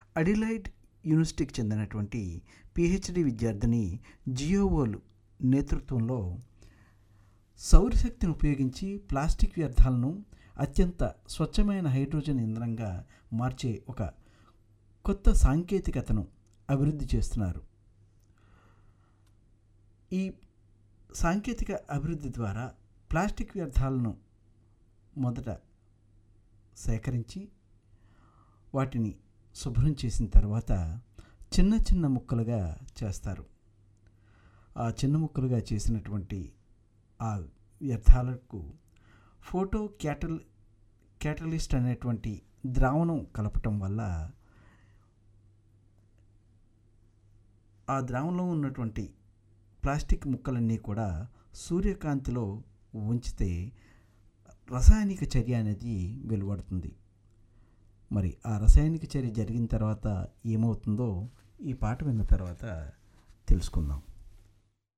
Adelaide యూనివర్సిటీకి చెందినటువంటి PhD విద్యార్థిని జియోవోలు నేతృత్వంలో సౌరశక్తిని ఉపయోగించి ప్లాస్టిక్ వ్యర్థాలను అత్యంత స్వచ్ఛమైన హైడ్రోజన్ ఇంధనంగా మార్చే ఒక కొత్త సాంకేతికతను అభివృద్ధి చేస్తున్నారు ఈ సాంకేతిక అభివృద్ధి ద్వారా ప్లాస్టిక్ వ్యర్థాలను మొదట సేకరించి వాటిని శుభ్రం చేసిన తర్వాత చిన్న చిన్న ముక్కలుగా చేస్తారు ఆ చిన్న ముక్కలుగా చేసినటువంటి ఆ వ్యర్థాలకు ఫోటో క్యాటల్ క్యాటలిస్ట్ అనేటువంటి ద్రావణం కలపటం వల్ల ఆ ద్రావణంలో ఉన్నటువంటి ప్లాస్టిక్ ముక్కలన్నీ కూడా సూర్యకాంతిలో ఉంచితే రసాయనిక చర్య అనేది వెలువడుతుంది మరి ఆ రసాయనిక చర్య జరిగిన తర్వాత ఏమవుతుందో ఈ పాట విన్న తర్వాత తెలుసుకుందాం